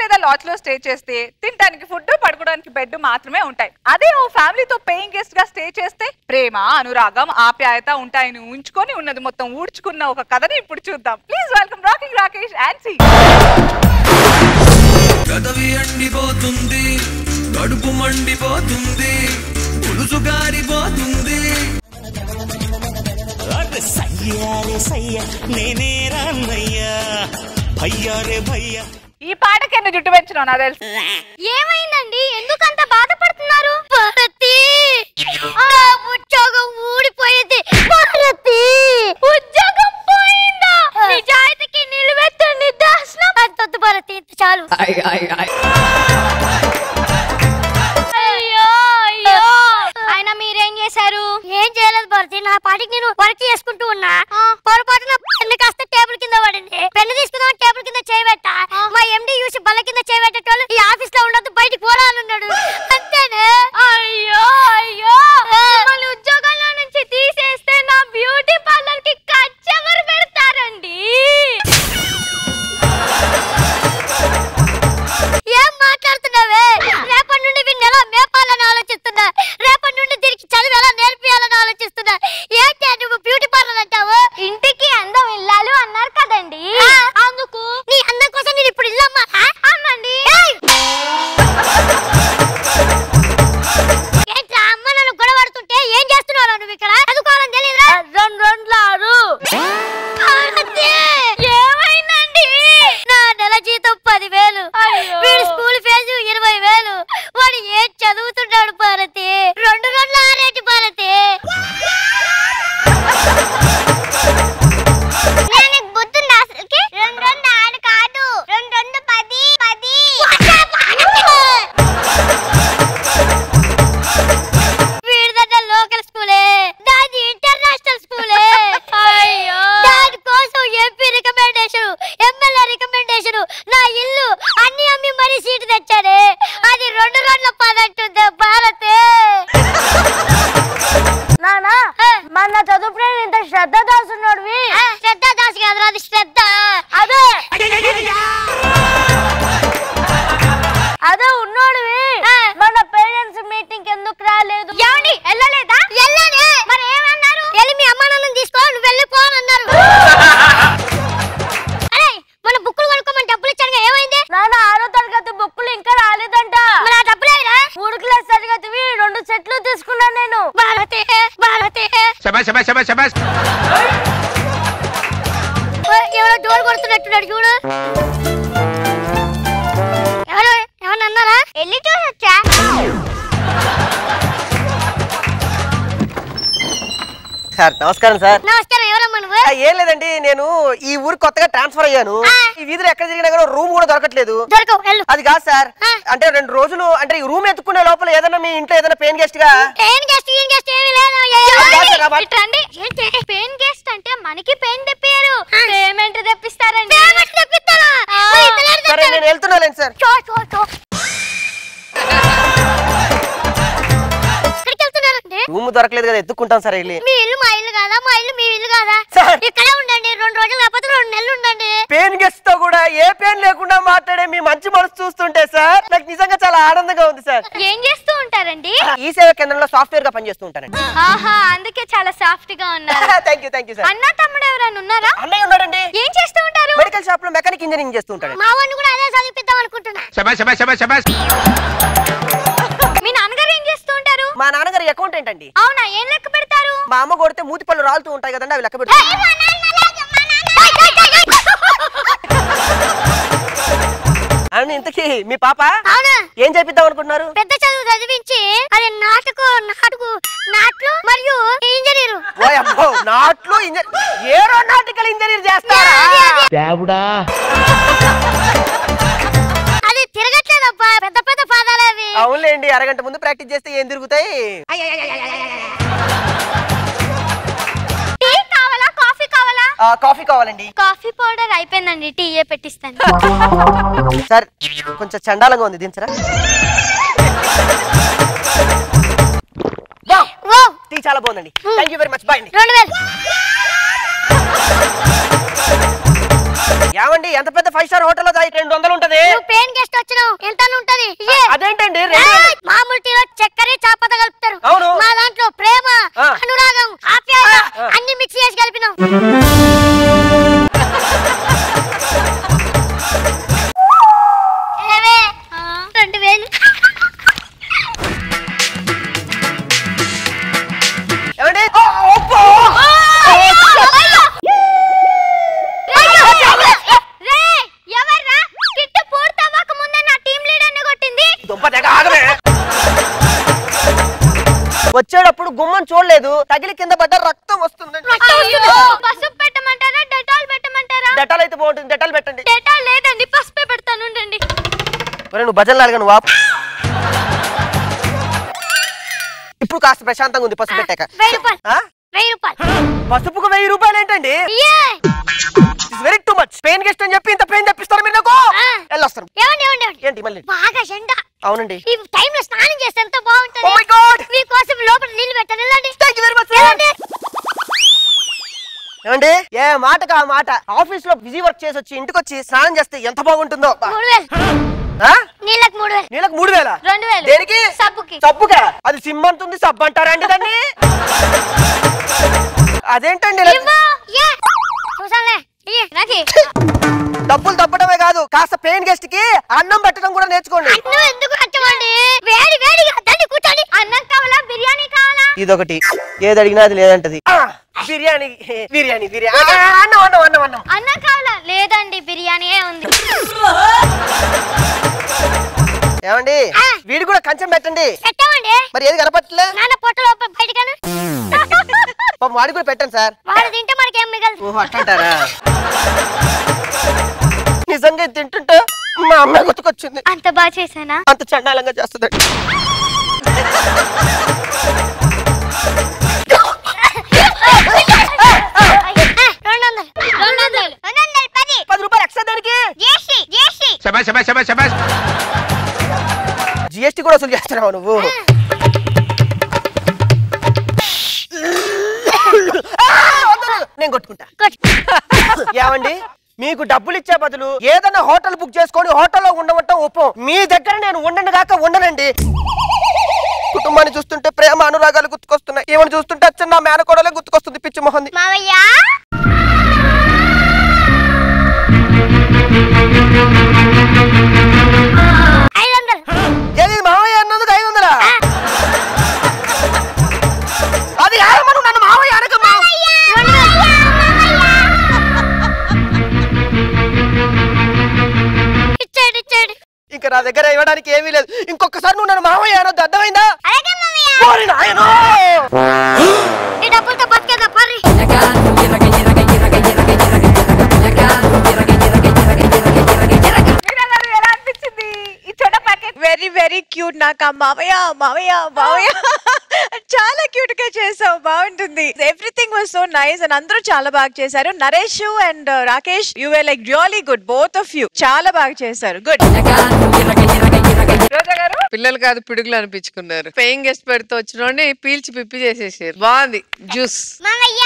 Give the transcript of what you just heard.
లేదా లాడ్జ్ లో స్టే చేస్తే తినడానికి ఫుడ్ పడుకోవడానికి బెడ్ మాత్రమే ఉంటాయి అదే ఓ ఫ్యామిలీతో పేయింగ్ గెస్ట్ గా స్టే చేస్తే ప్రేమ అనురాగం ఆప్యాయత ఉంటాయని ఉంచుకొని ఉన్నది మొత్తం ఊడ్చుకున్న ఒక కథని ఇప్పుడు చూద్దాం please welcome rocking Rakesh and సి గదవి అండిపోతుంది కడుపు మండిపోతుంది పులుసు గారిపోతుంది అరే సయ్యారే సయ్య నేనే రాన్నయ్యా భయ్యారే భయ్యా ఈ పాటకి ఎన్ని జుట్టు పెంచినావు నాకు తెలుసు ఏమైందండి ఎందుకంత బాధపడుతున్నారు భారతి నా ఉద్యోగం ఊడిపోయింది భారతి ఉద్యోగం పోయిందా నిజాయితీకి నిలువెత్తు నిదర్శనం అంతొద్దు భారతి ఇంత చాలు అయ్యో అయ్యో ఆయన మీరేం చేశారు ఏం చేయలేదు భారతి నా పాటికి నేను వర్క్ చేసుకుంటూ ఉన్నా పొరపాటున పెన్ను కాస్త టేబుల్ కింద పడింది పెన్ను తీసుకుందాం టేబుల్ కింద చేయబెట్ట మా ఎండి చూసి బల్ల కింద చేయబెట్టేటోళ్ళు ఈ ఆఫీస్ లో ఉండొద్దు బయటికి పోరాలన్నాడు అంతేనే అయ్యో అయ్యో మిమ్మల్ని ఉద్యోగంలో నుంచి తీసేస్తే నా బ్యూటీ పార్లర్ కి కస్టమర్ పెడతారండి ఏం మాట్లాడుతున్నావే రేపటి నుండి వీడిని ఎలా మేపాలని ఆలోచిస్తున్నా రేపటి నుండి దీనికి చదువు ఎలా నేర్పియాలని ఆలోచిస్తున్నా ఏంటి నువ్వు బ్యూటీ పార్లర్ అంటావు ఇంటికి అందం ఇల్లాలు అన్నారు కదండి అందుకు నీ అందం కోసం నేను ఇప్పుడు ఇల్లమ్మా అమ్మండి ఏంట్రా అమ్మ నన్ను గొడవడుతుంటే ఏం చేస్తున్నావు నువ్వు ఇక్కడ చదువుకోవాలని తెలియదురా రెండు రెండు ఆరు ఏమైందండి నా నెల జీతం పదివేలు వీడి స్కూల్ ఫీజు ఇరవై వేలు వాడు ఏం చదువుతున్నాడు భారతి రెండు రెండు ఆరేటి భారతి నేను బుద్ధుంది అసలుకి రెండు రెండు ఆరు కాదు రెండు రెండు పది పది వీడిదన్న లోకల్ స్కూలే దాని ఇంటర్నేషనల్ స్కూలే అయ్యో దాని కోసం ఎంపీ రికమెండేషన్ ఎమ్మెల్యే రికమెండేషన్ నా ఇల్లు అన్ని అమ్మి మరీ సీటు తెచ్చాడే అది రెండు రోజుల పని అంటుంది భారతే నానా మన చదువుకునే ఇంత శ్రద్ధ దాసున్నాడువి శ్రద్ధ దాసు కాదు అది శ్రద్ధ అదే అదే ఉన్నోడివి మన పేరెంట్స్ మీటింగ్ ఎందుకు రాలేదు ఏమండి వెళ్ళలేదా వెళ్ళనే మరి ఏమన్నారు వెళ్ళి మీ అమ్మ నాన్నని తీసుకో నువ్వు వెళ్ళిపో అని అన్నారు అరే మన బుక్కులు కొనుక్కోమని డబ్బులు ఇచ్చాను ఏమైంది నాన్న ఆరో తరగతి బుక్కులు ఇంకా రాలేదంట మరి ఆ డబ్బులు ఏరా మూడు క్లాస్ తరగతివి రెండు సెట్లు తీసుకున్నాను నేను భారతే భారతే శబాష్ శబాష్ శబాష్ శబాష్ ఎవరో డోర్ కొడుతున్నట్టున్నాడు చూడు ఎవరు ఏమన్నా అన్నారా వెళ్ళి చూసొచ్చా సార్ నమస్కారం సార్ నమస్కారం ఎవరమ్మా నువ్వు ఆ, ఏం లేదండి నేను ఈ ఊరికి కొత్తగా ట్రాన్స్ఫర్ అయ్యాను ఆ. ఈ వీధిలో ఎక్కడ తిరిగినా కూడా రూమ్ కూడా దొరకట్లేదు దొరకవు వెళ్ళు అది కాదు సార్ ఆ. అంటే రెండు రోజులు అంటే ఈ రూమ్ ఎత్తుకునే లోపల ఏదైనా మీ ఇంట్లో ఏదైనా పెయిన్ గెస్ట్ గా పెయిన్ గెస్ట్ గీన్ గెస్ట్ ఏమీ లేదు అది కాదు సార్, కాబట్టి- ఇట్రండి ఏంటి పెయిన్ గెస్ట్ అంటే మనకి పెయిన్ తెప్పారు పేమెంట్ తెప్పిస్తారండి పేమెంట్ తెప్పిస్తారా సరే నేను వెళ్తున్నాను సార్ చో చో చో ఎక్కడికి వెళ్తున్నారండి రూమ్ దొరకలేదు కదా ఎత్తుకుంటాం సార్ వెళ్ళి మీ ఇల్లు మా ఇల్లు కాదా మా ఇల్లు మీ ఇల్లు కాదా సార్. ఇక్కడే ఉండండి రెండు రోజులు కాకపోతే రెండు నెలలు ఉండండి పెయిన్ గెస్ట్ తో కూడా ఏ పెయిన్ లేకుండా మాట్లాడే మీ మంచి మనసు చూస్తుంటే సార్ నాకు నిజంగా చాలా ఆనందంగా ఉంది సార్ ఏం చేస్తూ ఉంటారండి ఈ సేవా కేంద్రంలో సాఫ్ట్వేర్ గా పనిచేస్తూ ఉంటానండి ఆహా అందుకే చాలా సాఫ్ట్ గా ఉన్నారు thank you thank you sir అన్న తమ్ముడు ఎవరైనా ఉన్నారా అన్నయ్య ఉన్నాడండి ఏం చేస్తూ ఉంటారు మెడికల్ షాప్ లో మెకానిక్ ఇంజనీరింగ్ చేస్తూ ఉంటాడు మా వాడిని కూడా అదే చదివిద్దాం అనుకుంటున్నా శబాష్ శబాష్ శబాష్ శబాష్ మీ నాన్నగారు ఏం చేస్తూ ఉంటారు మా నాన్నగారు అకౌంటెంట్ అండి అవునా ఏం లెక్క పెడతారు మా అమ్మ కొడితే మూతి పళ్ళు రాలుతూ ఉంటాయి కదండి అవి లెక్క పెడుతుంది అని ఇంతకీ మీ పాప అవునా ఏం చేపిద్దాం అనుకుంటున్నారు పెద్ద చదువు చదివించి అది నాటుకు నాటుకు నాట్లు మరియు ఇంజనీరు ఓ అమ్మో నాట్లు ఇంజనీర్ ఏరోనాటికల్ ఇంజనీర్ చేస్తారా అది తిరగట్లేదబ్బా పెద్ద పెద్ద పాదాలు అవి అవునులేండి అరగంట ముందు ప్రాక్టీస్ చేస్తే ఏం తిరుగుతాయి టీ కావాలా కాఫీ కావాలా ఆ, కాఫీ కావాలండి కాఫీ పౌడర్ అయిపోయిందండి టీ ఏ పెట్టిస్తాను సార్ కొంచెం చండాలంగా ఉంది దించరా ఓ టీ చాలా బాగుందండి thank you very much bye అండి రెండు వేలు ఏమండి ఎంత పెద్ద ఫైవ్ స్టార్ హోటల్ రెండు వందలు ఉంటది నువ్వు పెయిన్ గెస్ట్ వచ్చినావు ఎంత ఉంటది ఇయ్యే. అదేంటండి రెండు ఏయ్, మామూలు టీలో చక్కెర చాపత కలుపుతారు అవును. మా దాంట్లో ప్రేమ ఆ. అనురాగం ఆప్యాయత ఆ. అన్ని మిక్స్ చేసి కలిపినాం ఏవే? రెండు వేలు ఏమండి రేయ్, ఎవర్రా? కిట్టు పూర్తవ్వక ముందే నా టీం లీడర్ని కొట్టింది దుంప తెగ ఆగమే వచ్చేటప్పుడు గుమ్మం చూడలేదు తగిలి కింద పడ్డ రక్తం వస్తుందండి అయ్యో, పసుపు పెట్టమంటారా డెటాల్ పెట్టమంటారా డెటాల్ అయితే బాగుంటుంది డెటాల్ పెట్టండి డెటాల్ లేదండి పసుపే పెడతాను ఉండండి ఒరేయ్, నువ్వు భజనలు అడగను వాపు ఇప్పుడు కాస్త ప్రశాంతంగా ఉంది పసుపు పెట్టాక వెయ్యి రూపాయలు ఆ? వెయ్యి రూపాయలు పసుపుకు వెయ్యి రూపాయలు ఏంటండి ఇయ్యే. Very too much paying guest అని చెప్పి ఇంత పెయిన్ తెప్పిస్తారు మీరు నాకు ఆ. వెళ్ళొస్తారు ఏమండి ఏమండి ఏమండి ఏంటి మళ్ళీ బాగా ఎండ అవునండి ఈ టైంలో స్నానం చేస్తే ఎంత Oh బాగుంటది my God! మీకోసం లోపల నీళ్ళు పెట్టాను వెళ్ళండి Thank you very much, sir. వెళ్ళండి. ఏమండి ఏ మాటకు ఆ మాట ఆఫీస్ లో బిజీ వర్క్ చేసి వచ్చి ఇంటికి వచ్చి స్నానం చేస్తే ఎంత బాగుంటుందో మూడు వేలు ఆ? నీళ్ళకి మూడు వేలు నీళ్ళకి మూడు వేల రెండు వేలు దేనికి సబ్బుకి సబ్బుగా అది సిమ్ అంటుంది సబ్బు అంటారండి దాన్ని అదేంటండి ఇలా- ఇవ్వు. ఏ. చూసానులే ఇయ్యి, నాకి డబ్బులు తప్పడమే కాదు కాస్త పెయిన్ గెస్ట్ కి అన్నం పెట్టడం కూడా నేర్చుకోండి అన్నం ఎందుకు కట్టమండి వేడి వేడిగా దండి కూర్చోండి అన్నం కావాలా బిర్యానీ కావాలా ఇదొకటి ఏది అడిగినా అది లేదంటది ఆ, బిర్యానీ బిర్యానీ బిర్యానీ ఆ, అన్నం అన్నం అన్నం అన్నం అన్నం కావాలా లేదండి బిర్యానీయే ఉంది ఏమండి ఆ. వీడి కూడా కంచెం పెట్టండి పెట్టామండి మరి ఏది కనపట్లే నాన్న పొట్టలో బయటగాను పాపం వాడి కూడా పెట్టండి సార్ వాడు తింటే మనకేం మిగలదు ఓహో అట్లంటారా నిజంగా ఇది తింటుంటే మా అమ్మాయి గుర్తుకొచ్చింది అంత బాగా చేశానా అంత చండాలంగా చేస్తుందండి రెండు వందలు రెండు వందలు రెండు వందలు పది పది రూపాయలు ఎక్స్ట్రా దానికి జేసి జేసి శబాష్ శబాష్ శబాష్ శబాష్ జిఎస్టీ కూడా వసూలు చేస్తున్నావు నువ్వు ఆ, వదలు. నేను కొట్టుకుంటా ఏమండి మీకు డబ్బులు ఇచ్చే బదులు ఏదైనా హోటల్ బుక్ చేసుకొని హోటల్లో ఉండమంటాం ఒప్పం మీ దగ్గర నేను ఉండను కాక ఉండనండి కుటుంబాన్ని చూస్తుంటే ప్రేమ అనురాగాలు గుర్తుకొస్తున్నాయి ఏమని చూస్తుంటే అచ్చన్న నా మేనకోడలే గుర్తుకొస్తుంది పిచ్చి మొహంది మావయ్య ఐదు వందలు ఏది మావయ్య అన్నందుకు ఐదు వందలా అది కాదమ్మా, నన్ను మావయ్య అనకమ్మా రెండు వేలు. ఇచ్చాడు ఇచ్చాడు ఇంకా నా దగ్గర ఇవ్వడానికి ఏమీ లేదు ఇంకొకసారి నువ్వు నన్ను మావయ్య అనొద్దు అర్థమైందా అలాగే మావయ్య ఓరి నాయనో! ఈ డబ్బులతో బతికేదా పర్రి మీరన్నారు ఎలా అనిపించింది ఈ చోట ప్యాకెట్ వెరీ వెరీ క్యూట్ నాకు ఆ మావయ్య మావయ్య మావయ్య చాలా క్యూట్ గా చేసావు బాగుంటుంది everything was so nice and అందరూ చాలా బాగా చేశారు Naresh and Rakesh you were like really good both of you చాలా బాగా చేశారు గుడ్ రోజా గారు పిల్లలు కాదు పిడుగులు అనిపించుకున్నారు పేయింగ్ గెస్ట్ పెడితే వచ్చినోడిని పీల్చి పిప్పి చేసేసారు బాగుంది జ్యూస్ మావయ్య